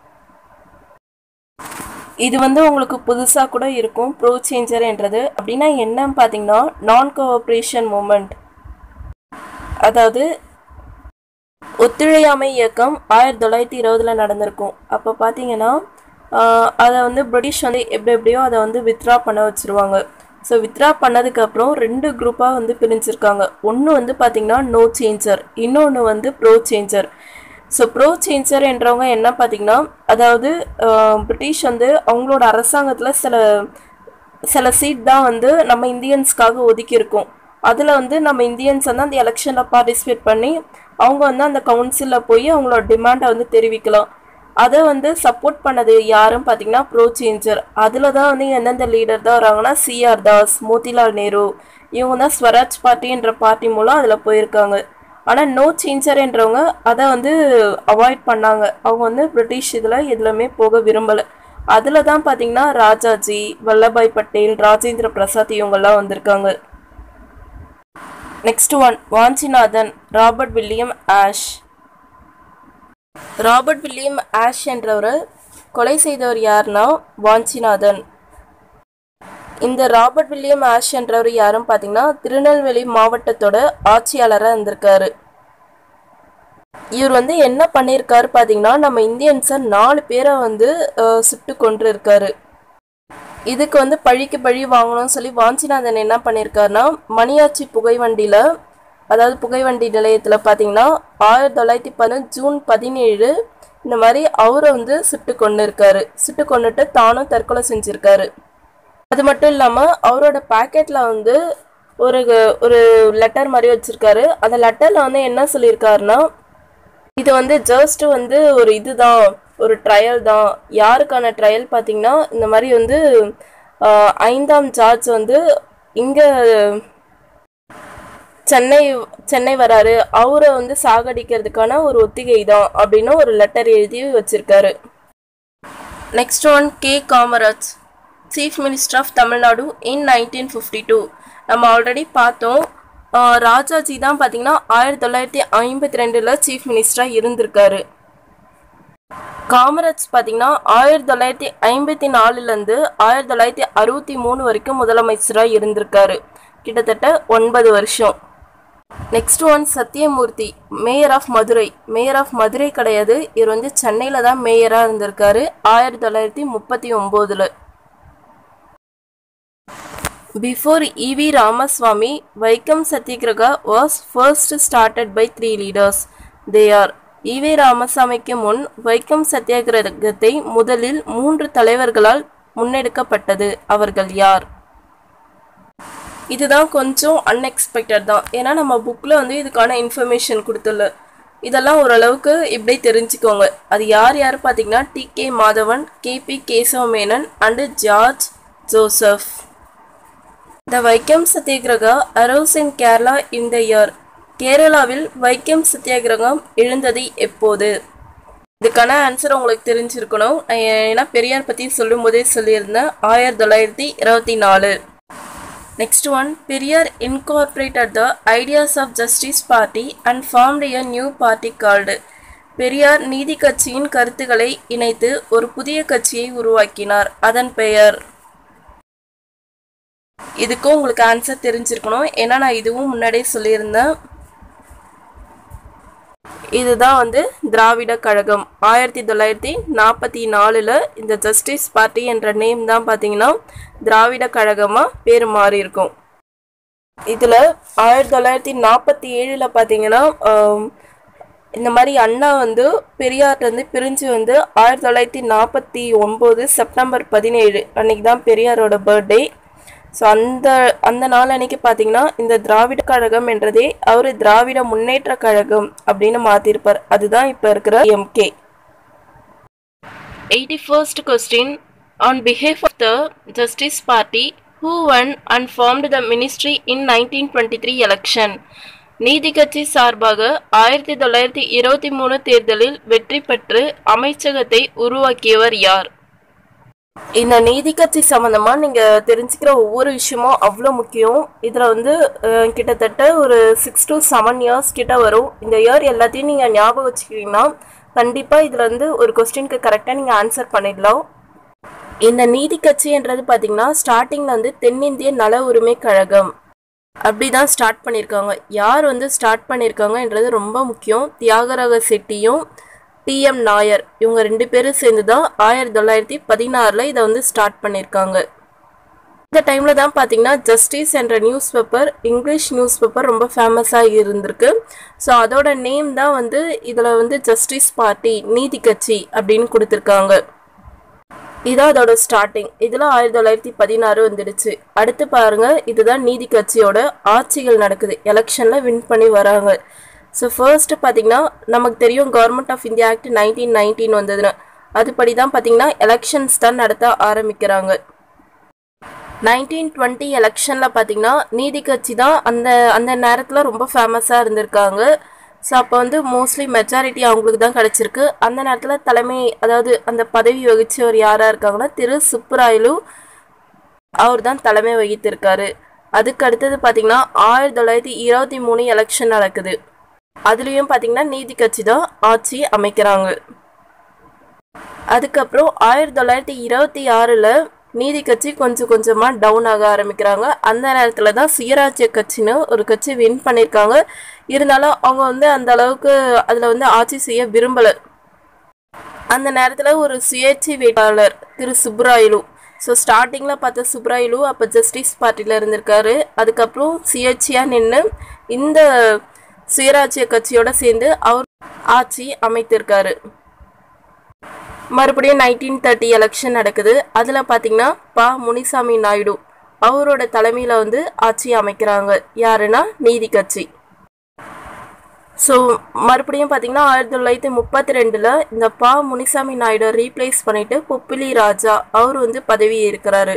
இது வந்து உங்களுக்கு புதுசாக கூட இருக்கும் ப்ரோ சேஞ்சர் என்றது அப்படின்னா என்னன்னு பார்த்தீங்கன்னா நான் கோஆப்ரேஷன் மூமெண்ட் அதாவது ஒத்துழையாமை இயக்கம் ஆயிரத்தி தொள்ளாயிரத்தி இருபதில் நடந்திருக்கும் அப்போ பார்த்தீங்கன்னா ஆஹ், அதை வந்து பிரிட்டிஷ் வந்து எப்படி எப்படியோ அதை வந்து வித்ரா பண்ண வச்சுருவாங்க ஸோ வித்ரா பண்ணதுக்கப்புறம் ரெண்டு குரூப்பாக வந்து பிரிஞ்சிருக்காங்க ஒன்று வந்து பார்த்தீங்கன்னா நோ சேஞ்சர் இன்னொன்று வந்து pro changer so pro changer என்றவங்க என்ன பார்த்தீங்கன்னா அதாவது ஆஹ், பிரிட்டிஷ் வந்து அவங்களோட அரசாங்கத்தில் சில சில சீட் தான் வந்து நம்ம இந்தியன்ஸ்க்காக ஒதுக்கியிருக்கோம் அதில் வந்து நம்ம இந்தியன்ஸ் வந்து அந்த எலெக்ஷனில் பார்ட்டிசிபேட் பண்ணி அவங்க வந்து அந்த கவுன்சிலில் போய் அவங்களோட டிமாண்டை வந்து தெரிவிக்கலாம் அதை வந்து சப்போர்ட் பண்ணது யாருன்னு பார்த்தீங்கன்னா ப்ரோ சேஞ்சர் அதில் தான் வந்து எந்தெந்த லீடர் தான் வராங்கன்னா சிஆர் தாஸ் மோதிலால் நேரு இவங்க தான் ஸ்வராஜ் பார்ட்டின்ற பார்ட்டி மூலம் அதில் போயிருக்காங்க ஆனால் நோ சேஞ்சர்ன்றவங்க அதை வந்து அவாய்ட் பண்ணாங்க அவங்க வந்து பிரிட்டிஷ் இதில் எதுலையுமே போக விரும்பலை அதில் தான் பார்த்தீங்கன்னா ராஜாஜி வல்லபாய் பட்டேல் ராஜேந்திர பிரசாத் இவங்கெல்லாம் வந்திருக்காங்க next one Vanchinathan Robert William Ashe Robert William Ashe என்றவர் கொலை செய்தவர் யாருன்னா வாஞ்சிநாதன் இந்த ராபர்ட் வில்லியம் ஆஷ் என்றவர் யாருன்னு பார்த்தீங்கன்னா திருநெல்வேலி மாவட்டத்தோட ஆட்சியாளராக இருந்திருக்காரு இவர் வந்து என்ன பண்ணியிருக்காரு பார்த்தீங்கன்னா நம்ம இந்தியன்ஸை நாலு பேரை வந்து அஹ், சுட்டு கொன்று இருக்காரு இதுக்கு வந்து பழிக்கு பழி வாங்கணும்னு சொல்லி வாஞ்சிநாதன் என்ன பண்ணியிருக்காருன்னா மணியாச்சி புகைவண்டியில் அதாவது புகைவண்டி நிலையத்தில் பார்த்தீங்கன்னா ஆயிரத்தி தொள்ளாயிரத்தி பதினஞ்சு ஜூன் பதினேழு இந்த மாதிரி அவரை வந்து சுட்டு கொண்டு இருக்காரு சுட்டு கொண்டுட்டு தானும் தற்கொலை செஞ்சுருக்காரு அது மட்டும் இல்லாமல் அவரோட பாக்கெட்டில் வந்து ஒரு ஒரு லெட்டர் மாதிரி வச்சுருக்காரு அந்த லெட்டரில் வந்து என்ன சொல்லியிருக்காருன்னா இது வந்து ஜஸ்ட் வந்து ஒரு இதுதான் ஒரு ட்ரையல் தான் யாருக்கான ட்ரையல் பார்த்தீங்கன்னா இந்த மாதிரி வந்து ஆஹ், ஐந்தாம் ஜார்ஜ் வந்து இங்கே சென்னை சென்னை வராரு அவரை வந்து சாகடிக்கிறதுக்கான ஒரு ஒத்திகை தான் அப்படின்னு ஒரு லெட்டர் எழுதி வச்சிருக்காரு next one K Kamaraj chief minister of Tamil Nadu in nineteen fifty two நம்ம ஆல்ரெடி பார்த்தோம் ஆஹ் ராஜாஜி தான் பார்த்தீங்கன்னா ஆயிரத்தி தொள்ளாயிரத்தி ஐம்பத்தி ரெண்டில் சீஃப் மினிஸ்டராக இருந்திருக்காரு காமராஜ் பார்த்தீங்கன்னா ஆயிரத்தி தொள்ளாயிரத்தி ஐம்பத்தி நாலுலேருந்து ஆயிரத்தி தொள்ளாயிரத்தி அறுபத்தி மூணு வரைக்கும் முதலமைச்சராக இருந்திருக்காரு கிட்டத்தட்ட ஒன்பது வருஷம் next one Sathyamurthy mayor of Madurai mayor of Madurai கிடையாது இவர் வந்து சென்னையில் தான் மேயராக இருந்திருக்காரு ஆயிரத்தி தொள்ளாயிரத்தி முப்பத்தி ஒம்போதில் Before E.V. Ramaswamy, Vaikam Satyagraha was first started by three leaders. They are E V ராமசாமிக்கு முன் வைக்கம் சத்தியாகிரகத்தை முதலில் மூன்று தலைவர்களால் முன்னெடுக்கப்பட்டது அவர்கள் யார் இதுதான் கொஞ்சம் அன்எக்ஸ்பெக்டட் தான் ஏன்னா நம்ம புக்கில் வந்து இதுக்கான இன்ஃபர்மேஷன் கொடுத்துல இதெல்லாம் ஓரளவுக்கு இப்படி தெரிஞ்சுக்கோங்க அது யார் யார் பார்த்தீங்கன்னா T K Madhavan K P Kesava Menon and George Joseph The Vaikam Satyagraha arose in Kerala in the year கேரளாவில் வைக்கம் சத்தியாகிரகம் எழுந்தது எப்போது இதுக்கான ஆன்சர் உங்களுக்கு தெரிஞ்சிருக்கணும் நான் ஏன்னா பெரியார் பற்றி சொல்லும் போதே சொல்லியிருந்தேன் ஆயிரத்தி தொள்ளாயிரத்தி இருபத்தி நாலு next one Periyar incorporated the ideas of Justice Party and formed a new party called Periyar நீதி கட்சியின் கருத்துக்களை இணைத்து ஒரு புதிய கட்சியை உருவாக்கினார் அதன் பெயர் இதுக்கும் உங்களுக்கு ஆன்சர் தெரிஞ்சிருக்கணும் ஏன்னா நான் இதுவும் முன்னாடியே சொல்லியிருந்தேன் இதுதான் வந்து திராவிட கழகம் ஆயிரத்தி தொள்ளாயிரத்தி நாற்பத்தி நாலில் இந்த ஜஸ்டிஸ் பார்ட்டி என்ற நேம் தான் பார்த்தீங்கன்னா திராவிட கழகமாக பேர் மாறி இருக்கும் இதில் ஆயிரத்தி தொள்ளாயிரத்தி நாற்பத்தி ஏழில் பார்த்தீங்கன்னா ஆம், இந்த மாதிரி அண்ணா வந்து பெரியார்லேருந்து பிரிஞ்சு வந்து ஆயிரத்தி தொள்ளாயிரத்தி நாற்பத்தி ஒம்பது செப்டம்பர் பதினேழு அன்னைக்கு தான் பெரியாரோட பர்த்டே ஸோ அந்த அந்த நாள் அன்னைக்கு பார்த்தீங்கன்னா இந்த திராவிட கழகம் என்றதே அவர் திராவிட முன்னேற்ற கழகம் அப்படின்னு மாற்றிருப்பார் அதுதான் இப்போ இருக்கிற M K eighty first question on behalf of the Justice Party who won and formed the ministry in nineteen twenty three election நீதி கட்சி சார்பாக ஆயிரத்தி தொள்ளாயிரத்தி இருபத்தி மூணு தேர்தலில் வெற்றி பெற்று அமைச்சகத்தை உருவாக்கியவர் யார் இந்த நீதி கட்சி சம்மந்தமா நீங்க தெரிஞ்சுக்கிற ஒவ்வொரு விஷயமும் அவ்வளோ முக்கியம் இதுல வந்து அஹ், கிட்டத்தட்ட ஒரு சிக்ஸ் to செவன் இயர்ஸ் கிட்ட வரும் இந்த இயர் எல்லாத்தையும் நீங்க ஞாபகம் வச்சுக்கிட்டீங்கன்னா கண்டிப்பா இதுல இருந்து ஒரு கொஸ்டினுக்கு கரெக்டா நீங்க ஆன்சர் பண்ணிடலாம் இந்த நீதி கட்சின்றது பார்த்தீங்கன்னா ஸ்டார்டிங்ல வந்து தென்னிந்திய நல உரிமை கழகம் அப்படிதான் ஸ்டார்ட் பண்ணியிருக்காங்க யார் வந்து ஸ்டார்ட் பண்ணியிருக்காங்கன்றது ரொம்ப முக்கியம் தியாகராக செட்டியும் டிஎம் நாயர் இவங்க ரெண்டு பேரும் சேர்ந்து தான் ஆயிரத்தி தொள்ளாயிரத்தி பதினாறில் இதை வந்து ஸ்டார்ட் பண்ணியிருக்காங்க இந்த டைமில் தான் பார்த்தீங்கன்னா ஜஸ்டிஸ் என்ற news paper English news paper ரொம்ப ஃபேமஸாக இருந்திருக்கு ஸோ அதோட நேம் தான் வந்து இதில் வந்து ஜஸ்டிஸ் பார்ட்டி நீதி கட்சி அப்படின்னு கொடுத்துருக்காங்க இதான் அதோட ஸ்டார்டிங் இதில் ஆயிரத்தி தொள்ளாயிரத்தி பதினாறு வந்துடுச்சு அடுத்து பாருங்க இதுதான் நீதி கட்சியோட ஆட்சிகள் நடக்குது எலெக்ஷனில் வின் பண்ணி வராங்க ஸோ ஃபர்ஸ்ட் பார்த்தீங்கன்னா நமக்கு தெரியும் government of India act nineteen nineteen வந்ததுன்னு அதுபடி தான் பார்த்தீங்கன்னா எலெக்ஷன்ஸ் தான் நடத்த ஆரம்பிக்கிறாங்க நைன்டீன் டுவெண்ட்டி எலெக்ஷனில் பார்த்தீங்கன்னா நீதி கட்சி தான் அந்த அந்த நேரத்தில் ரொம்ப ஃபேமஸாக இருந்திருக்காங்க ஸோ அப்போ வந்து மோஸ்ட்லி மெஜாரிட்டி அவங்களுக்கு தான் கிடச்சிருக்கு அந்த நேரத்தில் தலைமை அதாவது அந்த பதவி வகிச்சவர் யாராக இருக்காங்கன்னா திரு சுப்புராயலு அவர் தான் தலைமை வகித்திருக்காரு அதுக்கு அடுத்தது பார்த்தீங்கன்னா ஆயிரத்தி தொள்ளாயிரத்தி இருபத்தி மூணு எலெக்ஷன் நடக்குது அதுலேயும் பார்த்தீங்கன்னா நீதி கட்சி தான் ஆட்சி அமைக்கிறாங்க அதுக்கப்புறம் ஆயிரத்தி தொள்ளாயிரத்தி இருபத்தி ஆறில் நீதி கட்சி கொஞ்சம் கொஞ்சமாக டவுன் ஆக ஆரம்பிக்கிறாங்க அந்த நேரத்தில் தான் சுயராஜ்ய கட்சின்னு ஒரு கட்சி வின் பண்ணியிருக்காங்க இருந்தாலும் அவங்க வந்து அந்த அளவுக்கு அதில் வந்து ஆட்சி செய்ய விரும்பலை அந்த நேரத்தில் ஒரு சுயேட்சை வேட்பாளர் திரு சுப்ராயலு ஸோ ஸ்டார்டிங்கில் பார்த்த சுப்ராயலு அப்போ ஜஸ்டிஸ் பார்ட்டியில் இருந்திருக்காரு அதுக்கப்புறம் சுயேட்சையாக நின்று இந்த சுயராஜ்ய கட்சியோட சேர்ந்து அவர் ஆட்சி அமைத்திருக்காரு மறுபடியும் நைன்டீன் தேர்ட்டி எலெக்ஷன் நடக்குது அதில் பார்த்தீங்கன்னா பா முனிசாமி நாயுடு அவரோட தலைமையில் வந்து ஆட்சி அமைக்கிறாங்க யாருன்னா நீதி கட்சி ஸோ மறுபடியும் பார்த்தீங்கன்னா ஆயிரத்தி தொள்ளாயிரத்தி முப்பத்தி ரெண்டில் இந்த பா முனிசாமி நாயுடு ரீப்ளேஸ் பண்ணிட்டு பொப்பிலி ராஜா அவர் வந்து பதவி ஏற்கிறாரு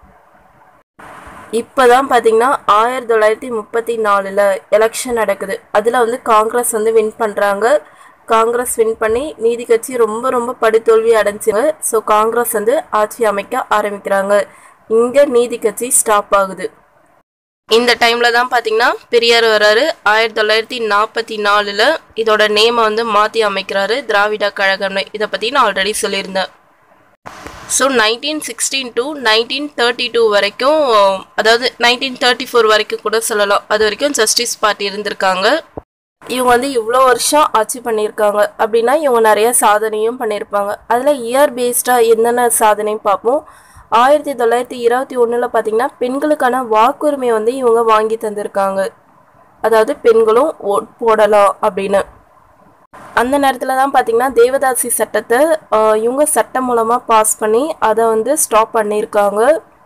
இப்போதான் பார்த்தீங்கன்னா ஆயிரத்தி தொள்ளாயிரத்தி முப்பத்தி நாலில் எலெக்ஷன் நடக்குது அதில் வந்து காங்கிரஸ் வந்து வின் பண்ணுறாங்க காங்கிரஸ் வின் பண்ணி நீதி கட்சி ரொம்ப ரொம்ப படுதோல்வி அடைஞ்சுங்க ஸோ காங்கிரஸ் வந்து ஆட்சி அமைக்க ஆரம்பிக்கிறாங்க இங்கே நீதி கட்சி ஸ்டாப் ஆகுது இந்த டைமில் தான் பார்த்தீங்கன்னா பெரியார் வராரு ஆயிரத்தி தொள்ளாயிரத்தி நாற்பத்தி நாலில் இதோட நேமை வந்து மாற்றி அமைக்கிறாரு திராவிட கழகம்னு இதை பற்றி நான் ஆல்ரெடி சொல்லியிருந்தேன் so nineteen sixteen to nineteen thirty two வரைக்கும் அதாவது நைன்டீன் தேர்ட்டி ஃபோர் வரைக்கும் கூட சொல்லலாம் அது வரைக்கும் ஜஸ்டிஸ் பார்ட்டி இருந்திருக்காங்க இவங்க வந்து இவ்வளோ வருஷம் ஆட்சி பண்ணியிருக்காங்க அப்படின்னா இவங்க நிறைய சாதனையும் பண்ணியிருப்பாங்க அதில் இயர் பேஸ்டாக என்னென்ன சாதனையும் பார்ப்போம் ஆயிரத்தி தொள்ளாயிரத்தி இருபத்தி ஒன்றில் பார்த்தீங்கன்னா பெண்களுக்கான வாக்குரிமை வந்து இவங்க வாங்கி தந்திருக்காங்க அதாவது பெண்களும் ஓட் போடலாம் அப்படின்னு அந்த நேரத்தில் தான் பார்த்தீங்கன்னா தேவதாசி சட்டத்தை ஆஹ், இவங்க சட்டம் மூலமாக பாஸ் பண்ணி அதை வந்து ஸ்டாப் பண்ணியிருக்காங்க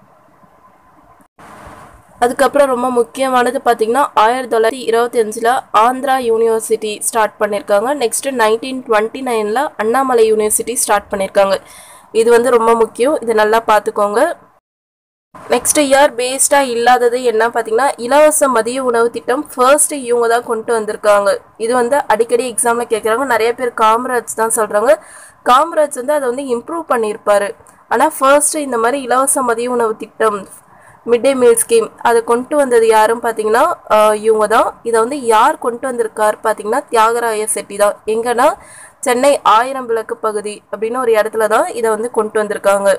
அதுக்கப்புறம் ரொம்ப முக்கியமானது பார்த்தீங்கன்னா ஆயிரத்தி தொள்ளாயிரத்தி இருபத்தி அஞ்சில் ஆந்திரா யூனிவர்சிட்டி ஸ்டார்ட் பண்ணியிருக்காங்க நெக்ஸ்ட்டு நைன்டீன் டுவெண்ட்டி நைனில் அண்ணாமலை யூனிவர்சிட்டி ஸ்டார்ட் பண்ணியிருக்காங்க இது வந்து ரொம்ப முக்கியம் இதை நல்லா பார்த்துக்கோங்க நெக்ஸ்ட் இயர் பேஸ்டாக இல்லாதது என்ன பார்த்தீங்கன்னா இலவச மதிய உணவு திட்டம் ஃபர்ஸ்ட் இவங்க தான் கொண்டு வந்திருக்காங்க இது வந்து அடிக்கடி எக்ஸாமில் கேட்குறாங்க நிறைய பேர் காமராஜ் தான் சொல்கிறாங்க காமராஜ் வந்து அதை வந்து இம்ப்ரூவ் பண்ணியிருப்பாரு ஆனால் ஃபர்ஸ்ட் இந்த மாதிரி இலவச மதிய உணவு திட்டம் மிட் டே மீல் ஸ்கீம் அதை கொண்டு வந்தது யாரும் பார்த்தீங்கன்னா ஆஹ் இவங்க தான் இதை வந்து யார் கொண்டு வந்திருக்கார் பார்த்தீங்கன்னா தியாகராய செட்டி தான் எங்கன்னா சென்னை ஆயிரம் விளக்கு பகுதி அப்படின்னு ஒரு இடத்துல தான் இதை வந்து கொண்டு வந்திருக்காங்க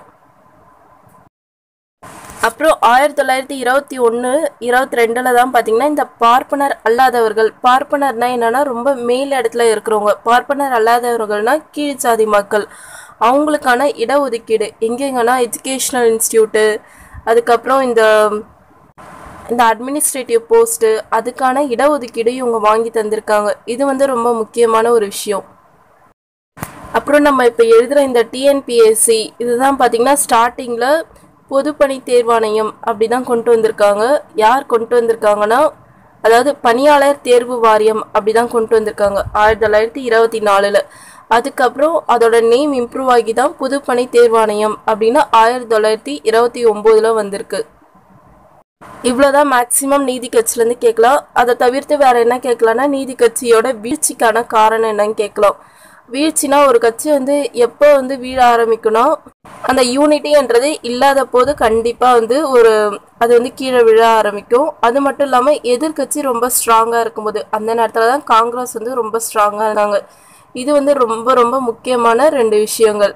அப்புறம் ஆயிரத்தி தொள்ளாயிரத்தி இருபத்தி ஒன்று இருபத்தி ரெண்டில் தான் பார்த்தீங்கன்னா இந்த பார்ப்பனர் அல்லாதவர்கள் பார்ப்பனர்னா என்னன்னா ரொம்ப மேல் இடத்துல இருக்கிறவங்க பார்ப்பனர் அல்லாதவர்கள்னா கீழ் சாதி மக்கள் அவங்களுக்கான இடஒதுக்கீடு எங்கெங்கன்னா எஜுகேஷ்னல் இன்ஸ்டியூட்டு அதுக்கப்புறம் இந்த இந்த அட்மினிஸ்ட்ரேட்டிவ் போஸ்ட்டு அதுக்கான இடஒதுக்கீடு இவங்க வாங்கி தந்திருக்காங்க இது வந்து ரொம்ப முக்கியமான ஒரு விஷயம் அப்புறம் நம்ம இப்போ எழுதுகிற இந்த டிஎன்பிஎஸ்சி இதுதான் பார்த்தீங்கன்னா ஸ்டார்டிங்கில் பொதுப்பணி தேர்வாணையம் அப்படி தான் கொண்டு வந்திருக்காங்க யார் கொண்டு வந்திருக்காங்கன்னா அதாவது பணியாளர் தேர்வு வாரியம் அப்படி தான் கொண்டு வந்திருக்காங்க ஆயிரத்தி தொள்ளாயிரத்தி இருபத்தி நாலில் அதுக்கப்புறம் அதோட நேம் இம்ப்ரூவ் ஆகி தான் புதுப்பணி தேர்வாணையம் அப்படின்னு ஆயிரத்தி தொள்ளாயிரத்தி இருபத்தி ஒம்போதில் வந்திருக்கு இவ்வளோதான் மேக்ஸிமம் நீதி கட்சியிலேருந்து கேட்கலாம் அதை தவிர்த்து வேற என்ன கேட்கலாம்னா நீதி கட்சியோட வீழ்ச்சிக்கான காரணம் என்னன்னு கேட்கலாம் வீழ்ச்சினா ஒரு கட்சி வந்து எப்போ வந்து வீழ ஆரம்பிக்கணும் அந்த யூனிட்டின்றது இல்லாத போது கண்டிப்பாக வந்து ஒரு அது வந்து கீழே விழ ஆரம்பிக்கும் அது மட்டும் இல்லாமல் எதிர்கட்சி ரொம்ப ஸ்ட்ராங்காக இருக்கும்போது அந்த நேரத்தில் தான் காங்கிரஸ் வந்து ரொம்ப ஸ்ட்ராங்காக இருந்தாங்க இது வந்து ரொம்ப ரொம்ப முக்கியமான ரெண்டு விஷயங்கள்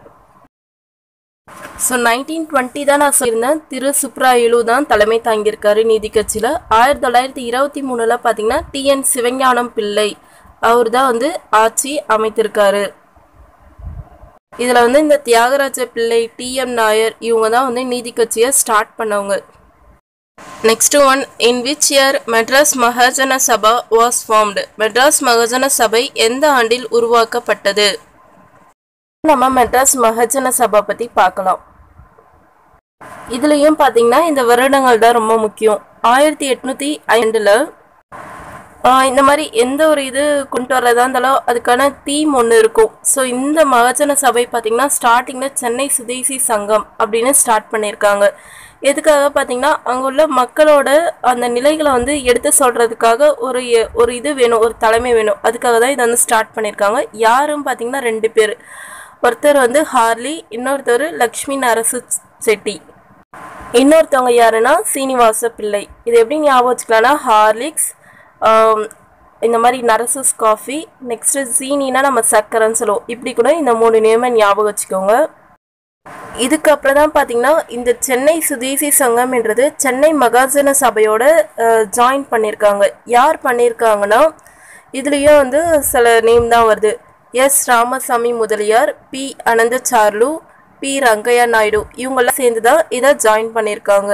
ஸோ நைன்டீன் டுவெண்ட்டி தான் நான் சொல்லியிருந்தேன் திரு சுப்ராயலு தான் தலைமை தாங்கியிருக்காரு நீதி கட்சியில் ஆயிரத்தி தொள்ளாயிரத்தி இருபத்தி மூணில் பார்த்தீங்கன்னா டிஎன் சிவஞானம் பிள்ளை அவர் தான் வந்து ஆட்சி அமைத்திருக்காரு இதில் வந்து இந்த தியாகராஜ பிள்ளை டிஎம் நாயர் இவங்க தான் வந்து நீதி கட்சியை ஸ்டார்ட் பண்ணவங்க next one in which year Madras Mahajana Sabha was formed Madras Mahajana சபை எந்த ஆண்டில் உருவாக்கப்பட்டது நம்ம மெட்ராஸ் மகஜன சபா பற்றி பார்க்கலாம் இதுலேயும் பார்த்தீங்கன்னா இந்த வருடங்கள் தான் ரொம்ப முக்கியம் ஆயிரத்தி எட்நூற்றி ஐண்டில் இந்த மாதிரி எந்த ஒரு இது கொண்டு வரதா இருந்தாலும் அதுக்கான தீம் ஒன்று இருக்கும் ஸோ இந்த மகஜன சபை பார்த்தீங்கன்னா ஸ்டார்டிங்கில் சென்னை சுதேசி சங்கம் அப்படின்னு ஸ்டார்ட் பண்ணியிருக்காங்க எதுக்காக பார்த்தீங்கன்னா அங்கே உள்ள மக்களோட அந்த நிலைகளை வந்து எடுத்து சொல்கிறதுக்காக ஒரு எ- ஒரு இது வேணும் ஒரு தலைமை வேணும் அதுக்காக தான் இதை வந்து ஸ்டார்ட் பண்ணியிருக்காங்க யாரும் பார்த்தீங்கன்னா ரெண்டு பேர் ஒருத்தர் வந்து ஹார்லி இன்னொருத்தர் லக்ஷ்மி நரசு செட்டி இன்னொருத்தவங்க யாருன்னா சீனிவாச பிள்ளை இது எப்படி ஞாபகம் வச்சுக்கலாம்னா ஹார்லிக்ஸ் ஆம், இந்த மாதிரி நரசஸ் காஃபி நெக்ஸ்ட்டு சீனினா நம்ம சக்கரைன்னு சொல்லுவோம் இப்படி கூட இந்த மூணு நேமை ஞாபகம் வச்சுக்கோங்க இதுக்கப்புறம் தான் பார்த்தீங்கன்னா இந்த சென்னை சுதேசி சங்கம்ன்றது சென்னை மகாஜன சபையோட ஜாயின் பண்ணியிருக்காங்க யார் பண்ணியிருக்காங்கன்னா இதுலேயும் வந்து சில நேம் தான் வருது S Ramasamy Mudaliar P Anandacharlu P Rangaiah Naidu இவங்கெல்லாம் சேர்ந்து தான் இதை ஜாயின் பண்ணியிருக்காங்க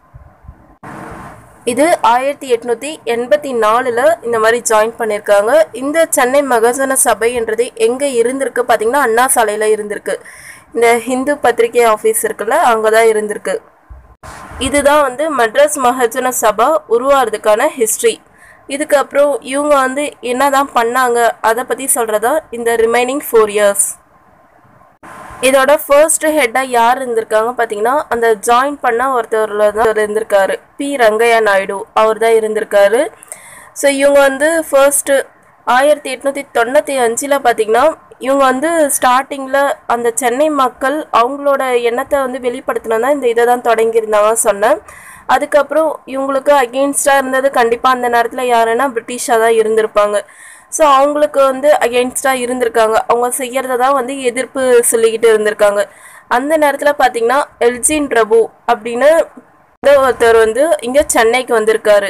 இது ஆயிரத்தி எட்நூற்றி எண்பத்தி நாலில் இந்த மாதிரி ஜாயின் பண்ணியிருக்காங்க இந்த சென்னை மகஜன சபைன்றது எங்கே இருந்திருக்கு பார்த்தீங்கன்னா அண்ணா சாலையில் இருந்திருக்கு இந்த ஹிந்து பத்திரிகை ஆஃபீஸ் இருக்குல்ல அங்கே தான் இருந்திருக்கு இதுதான் வந்து மெட்ராஸ் மகஜன சபா உருவாகிறதுக்கான ஹிஸ்ட்ரி இதுக்கப்புறம் இவங்க வந்து என்னதான் பண்ணாங்க அதை பற்றி சொல்கிறதா இந்த ரிமைனிங் ஃபோர் இயர்ஸ் இதோட ஃபர்ஸ்ட் ஹெட்டாக யார் இருந்திருக்காங்க பார்த்தீங்கன்னா அந்த ஜாயின் பண்ண ஒருத்தர்ல தான் இருந்திருக்காரு பி ரங்கையா நாயுடு அவர் தான் இருந்திருக்காரு ஸோ இவங்க வந்து ஃபர்ஸ்ட்டு ஆயிரத்தி எட்நூற்றி தொண்ணூற்றி அஞ்சில் பார்த்தீங்கன்னா இவங்க வந்து ஸ்டார்டிங்கில் அந்த சென்னை மக்கள் அவங்களோட எண்ணத்தை வந்து வெளிப்படுத்தணும்னா இந்த இதை தான் தொடங்கியிருந்தாங்க சொன்னேன் அதுக்கப்புறம் இவங்களுக்கு அகெயின்ஸ்டாக இருந்தது கண்டிப்பாக அந்த நேரத்தில் யாருன்னா பிரிட்டிஷாக தான் இருந்திருப்பாங்க ஸோ அவங்களுக்கு வந்து அகெயின்ஸ்டாக இருந்திருக்காங்க அவங்க செய்யறத தான் வந்து எதிர்ப்பு சொல்லிக்கிட்டு இருந்திருக்காங்க அந்த நேரத்தில் பார்த்தீங்கன்னா எல்ஜின் பிரபு அப்படின்னு வந்து ஒருத்தர் வந்து இங்கே சென்னைக்கு வந்திருக்காரு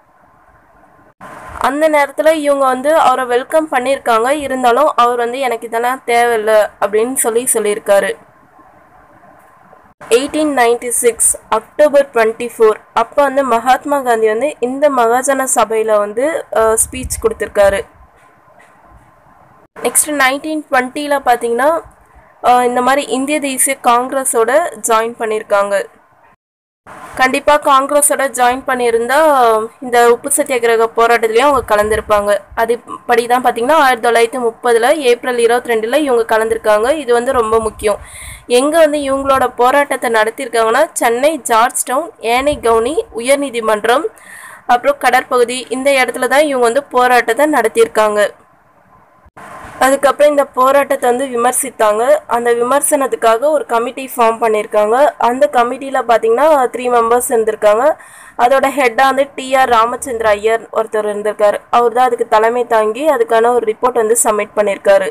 அந்த நேரத்தில் இவங்க வந்து அவரை வெல்கம் பண்ணியிருக்காங்க இருந்தாலும் அவர் வந்து எனக்கு இதெல்லாம் தேவையில்லை அப்படின்னு சொல்லி சொல்லியிருக்காரு eighteen ninety six October twenty four அப்போ வந்து மகாத்மா காந்தி வந்து இந்த மகாஜன சபையில் வந்து ஸ்பீச் கொடுத்துருக்காரு நெக்ஸ்ட் நைன்டீன் டுவெண்ட்டியில் பார்த்தீங்கன்னா அஹ், இந்த மாதிரி இந்திய தேசிய காங்கிரஸோட ஜாயின் பண்ணியிருக்காங்க கண்டிப்பாக காங்கிரஸோட ஜாயின் பண்ணியிருந்தா இந்த உப்பு சத்தியாகிரக போராட்டத்துலேயும் அவங்க கலந்துருப்பாங்க அதுபடி தான் பார்த்தீங்கன்னா ஆயிரத்தி தொள்ளாயிரத்தி முப்பதில் ஏப்ரல் இருபத்தி ரெண்டில் இவங்க கலந்துருக்காங்க இது வந்து ரொம்ப முக்கியம் எங்கே வந்து இவங்களோட போராட்டத்தை நடத்தியிருக்காங்கன்னா சென்னை ஜார்ஜ் டவுன் ஏனை கவுனி உயர்நீதிமன்றம் அப்புறம் கடற்பகுதி இந்த இடத்துல தான் இவங்க வந்து போராட்டத்தை நடத்தியிருக்காங்க அதுக்கப்புறம் இந்த போராட்டத்தை வந்து விமர்சித்தாங்க அந்த விமர்சனத்துக்காக ஒரு கமிட்டி ஃபார்ம் பண்ணியிருக்காங்க அந்த கமிட்டியில் பார்த்தீங்கன்னா த்ரீ மெம்பர்ஸ் இருந்திருக்காங்க அதோட ஹெட்டாக வந்து டிஆர் ராமச்சந்திர ஐயர் ஒருத்தர் இருந்திருக்காரு அவர் தான் அதுக்கு தலைமை தாங்கி அதுக்கான ஒரு ரிப்போர்ட் வந்து சப்மிட் பண்ணியிருக்காரு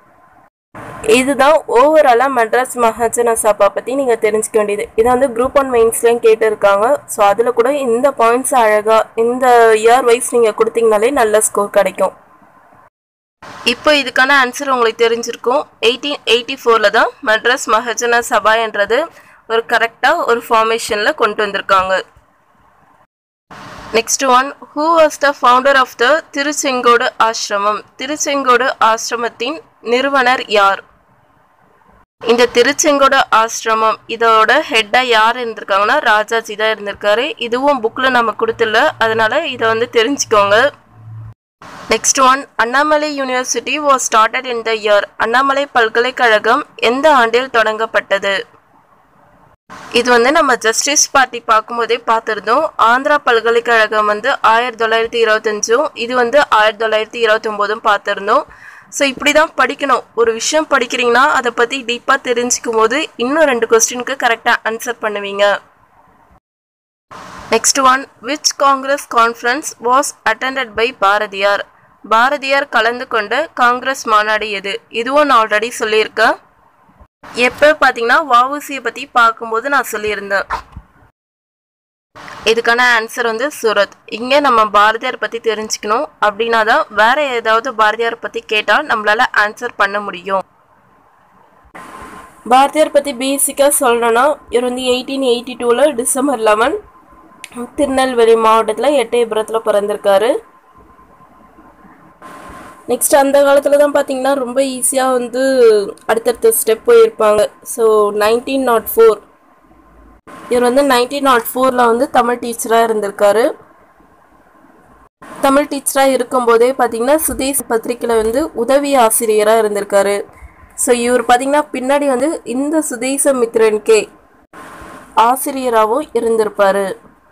இதுதான் ஓவராலாக மெட்ராஸ் மகாஜன சபா பற்றி நீங்கள் தெரிஞ்சுக்க வேண்டியது இதை வந்து குரூப் ஒன் மெயின்ஸ்லேயும் கேட்டிருக்காங்க ஸோ அதில் கூட இந்த பாயிண்ட்ஸ் அழகாக இந்த இயர் வைஸ் நீங்கள் கொடுத்தீங்கனாலே நல்ல ஸ்கோர் கிடைக்கும் இப்போ இதுக்கான ஆன்சர் உங்களுக்கு தெரிஞ்சிருக்கும் எயிட்டீன் எயிட்டி ஃபோரில் தான் மெட்ராஸ் மஹஜன சபா என்றது ஒரு கரெக்டாக ஒரு ஃபார்மேஷனில் கொண்டு வந்திருக்காங்க next one who was the founder of the Tiruchengode ஆசிரமம் திருச்செங்கோடு ஆசிரமத்தின் நிறுவனர் யார் இந்த திருச்செங்கோடு ஆசிரமம் இதோட ஹெட்டாக யார் இருந்திருக்காங்கன்னா ராஜாஜி தான் இருந்திருக்காரு இதுவும் புக்கில் நம்ம கொடுத்துல அதனால இதை வந்து தெரிஞ்சுக்கோங்க next one Annamalai university was started in the year Annamalai பல்கலைக்கழகம் எந்த ஆண்டில் தொடங்கப்பட்டது இது வந்து நம்ம ஜஸ்டிஸ் பார்ட்டி பார்க்கும்போதே பார்த்துருந்தோம் ஆந்திரா பல்கலைக்கழகம் வந்து ஆயிரத்தி தொள்ளாயிரத்தி இருபத்தஞ்சும் இது வந்து ஆயிரத்தி தொள்ளாயிரத்தி இருபத்தொம்போதும் பார்த்துருந்தோம் ஸோ இப்படி தான் படிக்கணும் ஒரு விஷயம் படிக்கிறீங்கன்னா அதை பற்றி டீப்பாக தெரிஞ்சுக்கும் போது இன்னும் ரெண்டு கொஸ்டினுக்கு கரெக்டாக ஆன்சர் பண்ணுவீங்க next one which congress conference was attended by Bharatiyar Bharatiyar கலந்து கொண்ட காங்கிரஸ் மாநாடு எது இதுவும் நான் ஆல்ரெடி சொல்லியிருக்கேன் எப்போ பார்த்தீங்கன்னா வஉசியை பற்றி பார்க்கும்போது நான் சொல்லியிருந்தேன் இதுக்கான ஆன்சர் வந்து சூரத் இங்கே நம்ம பாரதியார் பற்றி தெரிஞ்சுக்கணும் அப்படின்னா தான் வேற ஏதாவது பாரதியார் பற்றி கேட்டால் நம்மளால ஆன்சர் பண்ண முடியும் பாரதியார் பற்றி பேசிக்காக சொல்லணும்னா இவர் வந்து எயிட்டீன் எயிட்டி டூவில் டிசம்பர் லெவன் திருநெல்வேலி மாவட்டத்தில் எட்டயபுரத்தில் பிறந்திருக்காரு நெக்ஸ்ட் அந்த காலத்தில் தான் பார்த்தீங்கன்னா ரொம்ப ஈஸியாக வந்து அடுத்தடுத்த ஸ்டெப் போயிருப்பாங்க ஸோ நைன்டீன் நாட் ஃபோர் இவர் வந்து நைன்டீன் நாட் ஃபோரில் வந்து தமிழ் டீச்சராக இருந்திருக்காரு தமிழ் டீச்சராக இருக்கும்போதே பார்த்தீங்கன்னா சுதேஷ் பத்திரிக்கையில் வந்து உதவி ஆசிரியராக இருந்திருக்காரு ஸோ இவர் பார்த்தீங்கன்னா பின்னாடி வந்து இந்த சுதேச மித்ரன்கே ஆசிரியராகவும் இருந்திருப்பாரு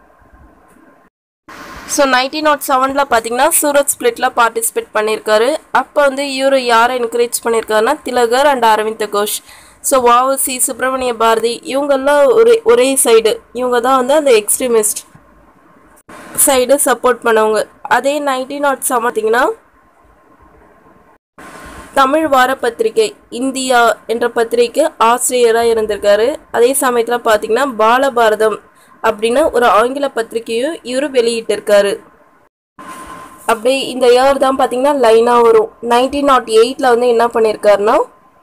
ஸோ நைன்டீன் நாட் செவனில் பார்த்தீங்கன்னா சூரத் ஸ்பிளிட்டில் பார்ட்டிசிபேட் பண்ணியிருக்காரு அப்போ வந்து இவர் யாரை என்கரேஜ் பண்ணியிருக்காருன்னா திலகர் அண்ட் அரவிந்த் கோஷ் ஸோ வாவசி சுப்பிரமணிய பாரதி இவங்கெல்லாம் ஒரே ஒரே சைடு இவங்க தான் வந்து அந்த எக்ஸ்ட்ரீமிஸ்ட் சைடு சப்போர்ட் பண்ணவங்க அதே நைன்டீன் நாட் செவன் பார்த்தீங்கன்னா தமிழ் வார பத்திரிகை இந்தியா என்ற பத்திரிகை ஆசிரியராக இருந்திருக்காரு அதே சமயத்தில் பார்த்தீங்கன்னா பாலபாரதம் அப்படின்னு ஒரு ஆங்கில பத்திரிகையும் இவர் வெளியிட்டிருக்காரு அப்படியே இந்த இயர் தான் பார்த்தீங்கன்னா லைனாக வரும் நைன்டீன் நாட் எயிட்டில் வந்து என்ன பண்ணியிருக்காருன்னா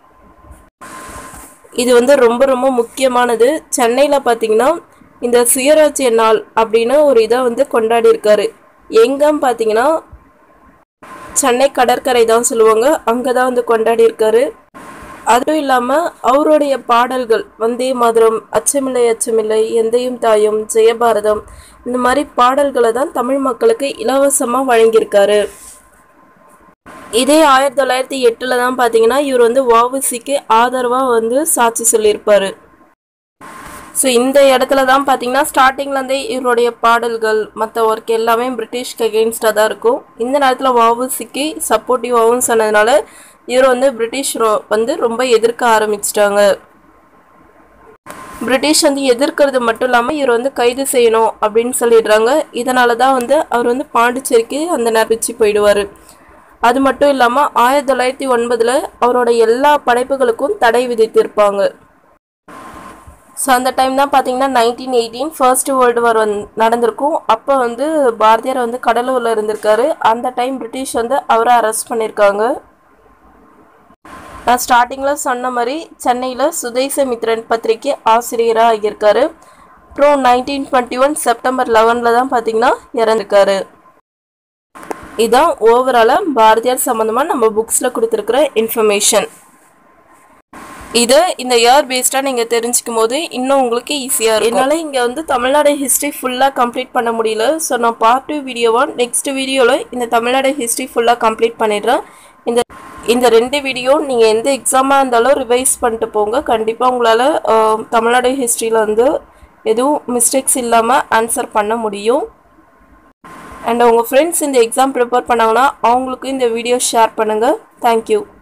இது வந்து ரொம்ப ரொம்ப முக்கியமானது சென்னையில் பார்த்தீங்கன்னா இந்த சுயராஜ்ய நாள் அப்படின்னு ஒரு இதை வந்து கொண்டாடி இருக்காரு எங்கன்னு பார்த்தீங்கன்னா சென்னை கடற்கரை தான் சொல்லுவாங்க அங்கே தான் வந்து கொண்டாடி இருக்காரு அதுவும் இல்லாமல் அவருடைய பாடல்கள் வந்தே மாதரம் அச்சமில்லை அச்சமில்லை எந்தையும் தாயும் ஜெயபாரதம் இந்த மாதிரி பாடல்களை தான் தமிழ் மக்களுக்கு இலவசமாக வழங்கியிருக்காரு இதே ஆயிரத்தி தொள்ளாயிரத்தி எட்டில் தான் பார்த்தீங்கன்னா இவர் வந்து வஉசிக்கு ஆதரவாக வந்து சாட்சி சொல்லியிருப்பாரு ஸோ இந்த இடத்துல தான் பார்த்தீங்கன்னா ஸ்டார்டிங்லேருந்தே இவருடைய பாடல்கள் மற்ற ஒர்க் எல்லாமே பிரிட்டிஷ்க்கு அகெயின்ஸ்டாக தான் இருக்கும் இந்த நேரத்தில் வஉசிக்கு சப்போர்ட்டிவாகவும் சொன்னதுனால இவர் வந்து பிரிட்டிஷ் ரொ- வந்து ரொம்ப எதிர்க்க ஆரம்பிச்சிட்டாங்க பிரிட்டிஷ் வந்து எதிர்க்கிறது மட்டும் இல்லாமல் இவர் வந்து கைது செய்யணும் அப்படின்னு சொல்லிடுறாங்க இதனால தான் வந்து அவர் வந்து பாண்டிச்சேரிக்கு அந்த நேரப்பிச்சு போயிடுவார் அது மட்டும் இல்லாமல் ஆயிரத்தி தொள்ளாயிரத்தி ஒன்பதில் அவரோட எல்லா படைப்புகளுக்கும் தடை விதித்திருப்பாங்க ஸோ அந்த டைம் தான் பார்த்தீங்கன்னா nineteen eighteen first world war வந்து நடந்திருக்கும் அப்போ வந்து பாரதியார் வந்து கடலூரில் இருந்திருக்காரு அந்த டைம் பிரிட்டிஷ் வந்து அவரை அரெஸ்ட் பண்ணியிருக்காங்க நான் ஸ்டார்டிங்கில் சொன்ன மாதிரி சென்னையில் சுதேச மித்ரன் பத்திரிகை ஆசிரியராக ஆகியிருக்காரு அப்புறம் நைன்டீன் டுவெண்ட்டி ஒன் செப்டம்பர் லெவனில் தான் பார்த்தீங்கன்னா இறந்துருக்காரு இதான் ஓவராலாக பாரதியார் சம்மந்தமாக நம்ம புக்ஸில் கொடுத்துருக்குற இன்ஃபர்மேஷன் இதை இந்த இயர் பேஸ்டாக நீங்கள் தெரிஞ்சுக்கும் போது இன்னும் உங்களுக்கு ஈஸியாக இருக்கும் என்னால் இங்கே வந்து தமிழ்நாடு ஹிஸ்ட்ரி ஃபுல்லாக கம்ப்ளீட் பண்ண முடியல ஸோ நான் பார்ட் டூ வீடியோவாக நெக்ஸ்ட் வீடியோவில் இந்த தமிழ்நாடு ஹிஸ்ட்ரி ஃபுல்லாக கம்ப்ளீட் பண்ணிடுறேன் இந்த இந்த ரெண்டு வீடியோ நீங்கள் எந்த எக்ஸாமாக இருந்தாலும் ரிவைஸ் பண்ணிட்டு போங்க கண்டிப்பாக உங்களால் தமிழ்நாடு ஹிஸ்ட்ரியில் வந்து எதுவும் மிஸ்டேக்ஸ் இல்லாமல் ஆன்சர் பண்ண முடியும் அண்ட் உங்கள் ஃப்ரெண்ட்ஸ் இந்த எக்ஸாம் ப்ரிப்பேர் பண்ணாங்கன்னா அவங்களுக்கு இந்த வீடியோ ஷேர் பண்ணுங்கள் தேங்க்யூ